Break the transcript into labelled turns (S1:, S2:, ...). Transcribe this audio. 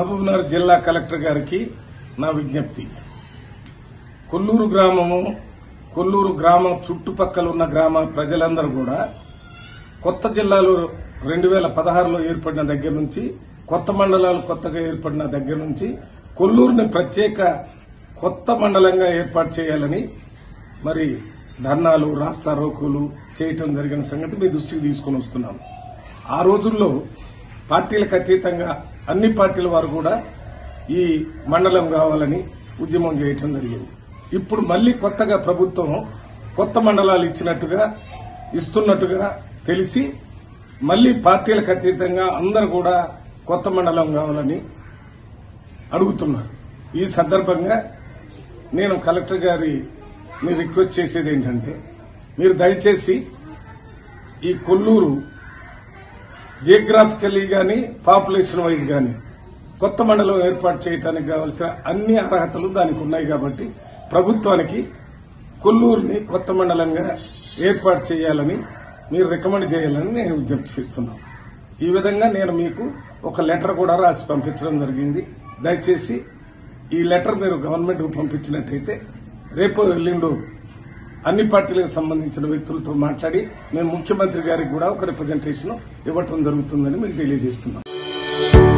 S1: మహబూబ్నగర్ జిల్లా కలెక్టర్ గారికి నా విజ్ఞప్తి కొల్లూరు గ్రామము కొల్లూరు గ్రామం చుట్టుపక్కల ఉన్న గ్రామ ప్రజలందరూ కూడా కొత్త జిల్లాలు రెండు వేల పదహారులో ఏర్పడిన దగ్గర నుంచి కొత్త మండలాలు కొత్తగా ఏర్పడిన దగ్గర నుంచి కొల్లూరుని ప్రత్యేక కొత్త మండలంగా ఏర్పాటు చేయాలని మరి ధర్నాలు రాస్తా రోకులు చేయటం జరిగిన సంగతి మీ దృష్టికి తీసుకుని వస్తున్నాం ఆ రోజుల్లో పార్టీలకు అతీతంగా అన్ని పార్టీల వారు కూడా ఈ మండలం కావాలని ఉద్యమం చేయటం జరిగింది ఇప్పుడు మళ్లీ కొత్తగా ప్రభుత్వం కొత్త మండలాలు ఇచ్చినట్టుగా ఇస్తున్నట్టుగా తెలిసి మళ్లీ పార్టీలకు అతీతంగా అందరూ కూడా కొత్త మండలం కావాలని అడుగుతున్నారు ఈ సందర్భంగా నేను కలెక్టర్ గారి మీ రిక్వెస్ట్ చేసేది ఏంటంటే మీరు దయచేసి ఈ కొల్లూరు జియోగ్రాఫికల్లీ గాని పాపులేషన్ వైజ్ గాని కొత్త మండలం ఏర్పాటు చేయడానికి కావలసిన అన్ని అర్హతలు దానికి ఉన్నాయి కాబట్టి ప్రభుత్వానికి కొల్లూరుని కొత్త మండలంగా ఏర్పాటు చేయాలని మీరు రికమెండ్ చేయాలని నేను విజ్ఞప్తి చేస్తున్నాను ఈ విధంగా నేను మీకు ఒక లెటర్ కూడా రాసి పంపించడం జరిగింది దయచేసి ఈ లెటర్ మీరు గవర్నమెంట్ పంపించినట్టయితే రేపు ఎల్లుండు అన్ని పార్టీలకు సంబంధించిన వ్యక్తులతో మాట్లాడి మేము ముఖ్యమంత్రి గారికి కూడా ఒక రిప్రజెంటేషన్ ఇవ్వటం జరుగుతుందని మీకు తెలియజేస్తున్నాం